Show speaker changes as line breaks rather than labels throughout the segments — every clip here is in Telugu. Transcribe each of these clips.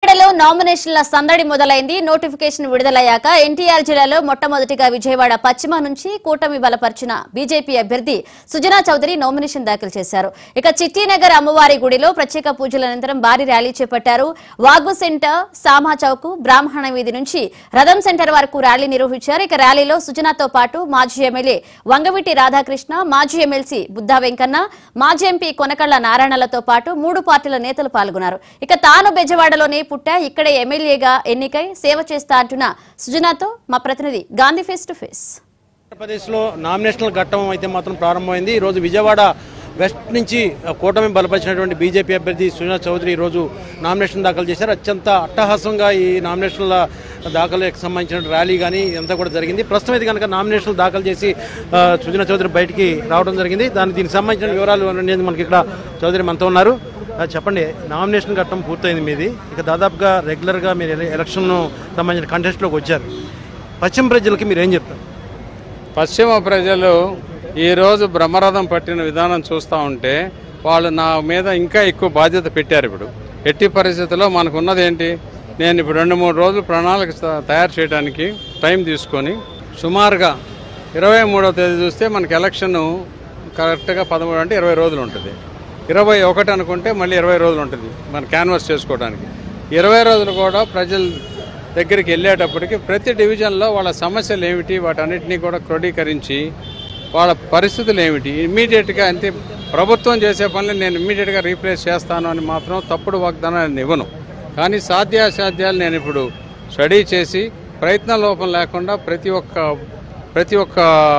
విజయవాడలో నామినేషన్ల సందడి మొదలైంది నోటిఫికేషన్ విడుదలయ్యాక ఎన్టీఆర్ జిల్లాలో మొట్టమొదటిగా విజయవాడ పశ్చిమ నుంచి కూటమి బలపరిచిన బీజేపీ అభ్యర్థి సుజనా చౌదరి నామినేషన్ దాఖలు చేశారు ఇక చిట్టినగర్ అమ్మవారి గుడిలో ప్రత్యేక పూజల అనంతరం భారీ ర్యాలీ చేపట్టారు వాగు సెంటర్ సామా చౌక్ బ్రాహ్మణ వీధి నుంచి రథం సెంటర్ వరకు ర్యాలీ నిర్వహించారు ఇక ర్యాలీలో సుజనాతో పాటు మాజీ ఎమ్మెల్యే వంగవీటి రాధాకృష్ణ మాజీ ఎమ్మెల్సీ బుద్దా వెంకన్న మాజీ ఎంపీ కొనకళ్ల నారాయణలతో పాటు మూడు పార్టీల నేతలు పాల్గొన్నారు ఇక తాను బెజవాడలోనే పుట్టా ఇక్కడే ఎమ్మెల్యేగా ఎన్నికై సేవ చేస్తా అంటున్న సుజనాతో మా ప్రతినిధి గాంధీ ఫేస్ టు ఫేస్
ఆంధ్రప్రదేశ్లో నామినేషనల్ ఘట్టం అయితే మాత్రం ప్రారంభమైంది ఈరోజు విజయవాడ వెస్ట్ నుంచి కూటమి బలపరిచినటువంటి బీజేపీ అభ్యర్థి సుజనా చౌదరి ఈరోజు నామినేషన్ దాఖలు చేశారు అత్యంత అట్టహాసంగా ఈ నామినేషన్ల దాఖలకు సంబంధించిన ర్యాలీ కానీ ఇదంతా కూడా జరిగింది ప్రస్తుతం ఇది కనుక నామినేషన్లు దాఖలు చేసి ఆ, సుజనా చౌదరి బయటికి రావడం జరిగింది దాని దీనికి సంబంధించిన వివరాలు అనేది మనకి ఇక్కడ చౌదరి మనతో ఉన్నారు ఆ, చెప్పండి నామినేషన్ ఘట్టం పూర్తయింది మీది ఇక దాదాపుగా రెగ్యులర్గా మీరు ఎల- ఎలక్షన్ సంబంధించిన కంటెస్ట్లోకి వచ్చారు పశ్చిమ ప్రజలకి మీరు ఏం చెప్తారు
పశ్చిమ ప్రజలు ఈరోజు బ్రహ్మరథం పట్టిన విధానం చూస్తూ ఉంటే వాళ్ళు నా మీద ఇంకా ఎక్కువ బాధ్యత పెట్టారు ఇప్పుడు ఎట్టి పరిస్థితుల్లో మనకు ఉన్నది ఏంటి నేను ఇప్పుడు రెండు మూడు రోజులు ప్రణాళిక త- తయారు చేయడానికి టైం తీసుకొని సుమారుగా ఇరవై మూడవ తేదీ చూస్తే మనకి ఎలక్షన్ కరెక్ట్గా పదమూడు అంటే ఇరవై రోజులు ఉంటుంది ఇరవై ఒకటి అనుకుంటే మళ్ళీ ఇరవై రోజులు ఉంటుంది మన క్యాన్వాస్ చేసుకోవడానికి ఇరవై రోజులు కూడా ప్రజల దగ్గరికి వెళ్ళేటప్పటికి ప్రతి డివిజన్లో వాళ్ళ సమస్యలు ఏమిటి వాటన్నిటినీ కూడా క్రోడీకరించి వాళ్ళ పరిస్థితులు ఏమిటి ఇమ్మీడియట్గా అంతే ప్రభుత్వం చేసే పనులు నేను ఇమ్మీడియట్గా రీప్లేస్ చేస్తాను అని మాత్రం తప్పుడు వాగ్దానాన్ని ఇవ్వను కానీ సాధ్యాసాధ్యాలు నేను ఇప్పుడు స్టడీ చేసి ప్రయత్న లోపం లేకుండా ప్రతి ఒక్క ప్రతి ఒక్క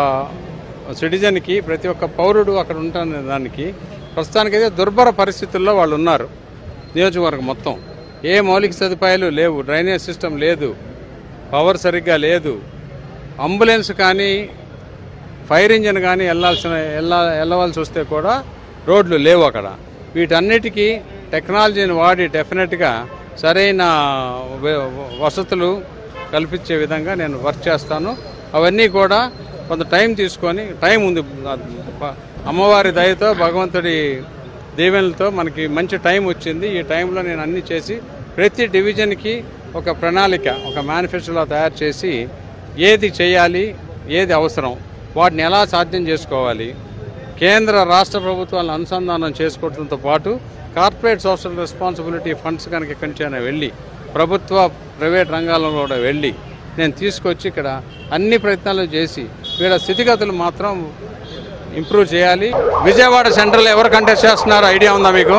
సిటిజన్కి ప్రతి ఒక్క పౌరుడు అక్కడ ఉంటున్న దానికి ప్రస్తుతానికైతే దుర్భర పరిస్థితుల్లో వాళ్ళు ఉన్నారు నియోజకవర్గం మొత్తం ఏ మౌలిక సదుపాయాలు లేవు డ్రైనేజ్ సిస్టమ్ లేదు పవర్ సరిగ్గా లేదు అంబులెన్స్ కానీ ఫైర్ ఇంజిన్ కానీ వెళ్ళాల్సిన వెళ్ళ వెళ్ళవలసి వస్తే కూడా రోడ్లు లేవు అక్కడ వీటన్నిటికీ టెక్నాలజీని వాడి డెఫినెట్గా సరైన వ- వసతులు కల్పించే విధంగా నేను వర్క్ చేస్తాను అవన్నీ కూడా కొంత టైం తీసుకొని టైం ఉంది అమ్మవారి దయతో భగవంతుడి దీవెనలతో మనకి మంచి టైం వచ్చింది ఈ టైంలో నేను అన్ని చేసి ప్రతి డివిజన్కి ఒక ప్రణాళిక ఒక మేనిఫెస్టోలో తయారు చేసి ఏది చేయాలి ఏది అవసరం వాటిని ఎలా సాధ్యం చేసుకోవాలి కేంద్ర రాష్ట్ర ప్రభుత్వాలను అనుసంధానం చేసుకోవడంతో పాటు కార్పొరేట్ సోషల్ రెస్పాన్సిబిలిటీ ఫండ్స్ కనుక ఎక్కడి నుంచైనా వెళ్ళి ప్రభుత్వ ప్రైవేట్ రంగాల్లో కూడా వెళ్ళి నేను తీసుకొచ్చి ఇక్కడ అన్ని ప్రయత్నాలు చేసి వీళ్ళ స్థితిగతులు మాత్రం ఇంప్రూవ్ చేయాలి విజయవాడ సెంట్రల్ ఎవరు కంటెస్ట్ చేస్తున్నారు ఐడియా ఉందా మీకు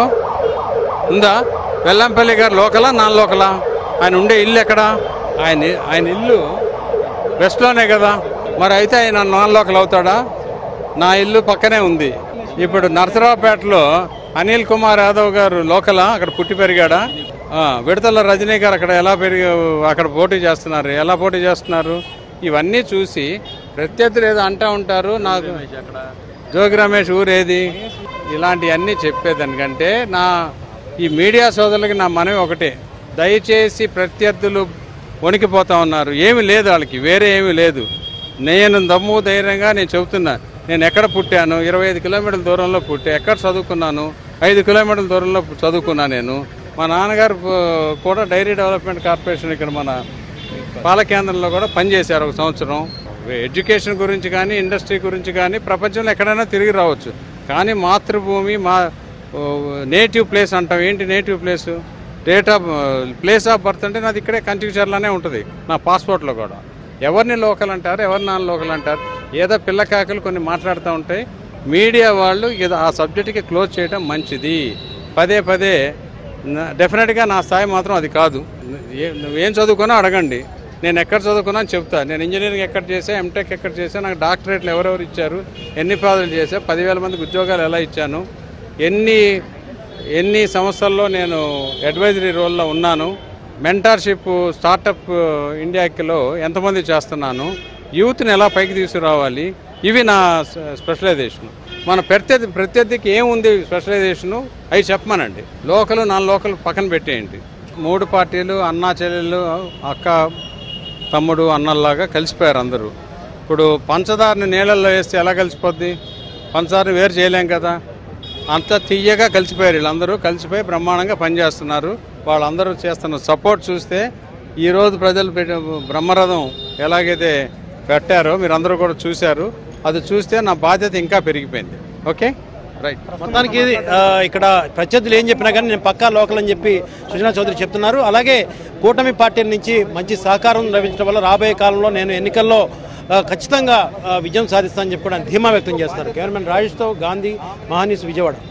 ఉందా వెల్లంపల్లి గారు లోకలా నాన్ లోకలా ఆయన ఉండే ఇల్లు ఎక్కడ ఆయన ఆయన ఇల్లు వెస్ట్లోనే కదా మరి అయితే ఆయన నాన్ లోకల్ అవుతాడా నా ఇల్లు పక్కనే ఉంది ఇప్పుడు నరసరావుపేటలో అనిల్ కుమార్ యాదవ్ గారు లోకలా అక్కడ పుట్టి పెరిగాడా ఆ, విడతల రజనీ గారు అక్కడ ఎలా పెరిగి అక్కడ పోటీ చేస్తున్నారు ఎలా పోటీ చేస్తున్నారు ఇవన్నీ చూసి ప్రత్యర్థులు ఏదో అంటూ ఉంటారు నాకు జోగి రమేష్ ఊరేది ఇలాంటివన్నీ చెప్పేదానికంటే నా ఈ మీడియా సోదరులకి నా మనవి ఒకటే దయచేసి ప్రత్యర్థులు వణికిపోతా ఉన్నారు ఏమీ లేదు వాళ్ళకి వేరే ఏమీ లేదు నేను దమ్ము ధైర్యంగా నేను చెబుతున్నా నేను ఎక్కడ పుట్టాను ఇరవై ఐదు కిలోమీటర్ల దూరంలో పుట్టా ఎక్కడ చదువుకున్నాను ఐదు కిలోమీటర్ల దూరంలో చదువుకున్నా నేను మా నాన్నగారు ఆ, కూడా డైరీ డెవలప్మెంట్ కార్పొరేషన్ ఇక్కడ మన పాలకేంద్రంలో కూడా పనిచేశారు ఒక సంవత్సరం ఎడ్యుకేషన్ గురించి కానీ ఇండస్ట్రీ గురించి కానీ ప్రపంచంలో ఎక్కడైనా తిరిగి రావచ్చు కానీ మాతృభూమి మా నేటివ్ ప్లేస్ అంటాం ఏంటి నేటివ్ place date of place of birth అంటే నాది ఇక్కడే కంటిక్చర్లోనే ఉంటుంది నా పాస్పోర్ట్లో కూడా ఎవరిని లోకల్ అంటారు ఎవరిని నాన్ లోకల్ అంటారు ఏదో పిల్లకాకులు కొన్ని మాట్లాడుతూ ఉంటాయి మీడియా వాళ్ళు ఏదో ఆ సబ్జెక్ట్కి క్లోజ్ చేయడం మంచిది పదే పదే నా- డెఫినెట్గా నా స్థాయి మాత్రం అది కాదు ఏ- నువ్వేం చదువుకున్నా అడగండి నేను ఎక్కడ చదువుకున్నా అని చెప్తా నేను ఇంజనీరింగ్ ఎక్కడ చేసా ఎంటెక్ ఎక్కడ చేసా నాకు డాక్టరేట్లు ఎవరెవరు ఇచ్చారు ఎన్ని ప్రాజెక్టులు చేసా పదివేల మందికి ఉద్యోగాలు ఎలా ఇచ్చాను ఎన్ని ఎన్ని సంవత్సరాల్లో నేను అడ్వైజరీ రోల్లో ఉన్నాను మెంటార్షిప్ స్టార్టప్ ఇండియాకిలో ఎంతమంది చేస్తున్నాను యూత్ని ఎలా పైకి తీసుకురావాలి ఇవి నా స- స్పెషలైజేషన్ మన ప్రత్యర్థి ప్రత్యర్థికి ఏముంది స్పెషలైజేషను అవి చెప్పమనండి లోకల్ నాన్ లోకల్ పక్కన పెట్టేయండి మూడు పార్టీలు అన్నా చెల్లెళ్ళు అక్క తమ్ముడు అన్నల్లాగా కలిసిపోయారు అందరూ ఇప్పుడు పంచదారని నీళ్ళల్లో వేస్తే ఎలా కలిసిపోద్ది పంచదారని వేరు చేయలేం కదా అంత తీయగా కలిసిపోయారు వీళ్ళందరూ కలిసిపోయి బ్రహ్మాండంగా పనిచేస్తున్నారు వాళ్ళందరూ చేస్తున్న సపోర్ట్ చూస్తే ఈ రోజు ప్రజలు పెట్టిన బ్రహ్మరథం ఎలాగైతే పెట్టారో మీరందరూ కూడా చూశారు అది చూస్తే నా బాధ్యత ఇంకా పెరిగిపోయింది ఓకే రైట్
మొత్తానికి ఇది, ఆ, ఇక్కడ ప్రత్యర్థులు ఏం చెప్పినా కానీ నేను పక్కా లోకల్ అని చెప్పి సుజనా చౌదరి చెప్తున్నారు అలాగే కూటమి పార్టీ నుంచి మంచి సహకారం లభించడం వల్ల రాబోయే కాలంలో నేను ఎన్నికల్లో ఆ, ఖచ్చితంగా ఆ, విజయం సాధిస్తానని చెప్పి కూడా ధీమా వ్యక్తం చేస్తున్నారు కెమెరామెన్ రాజేష్తో గాంధీ మహానీస్ విజయవాడ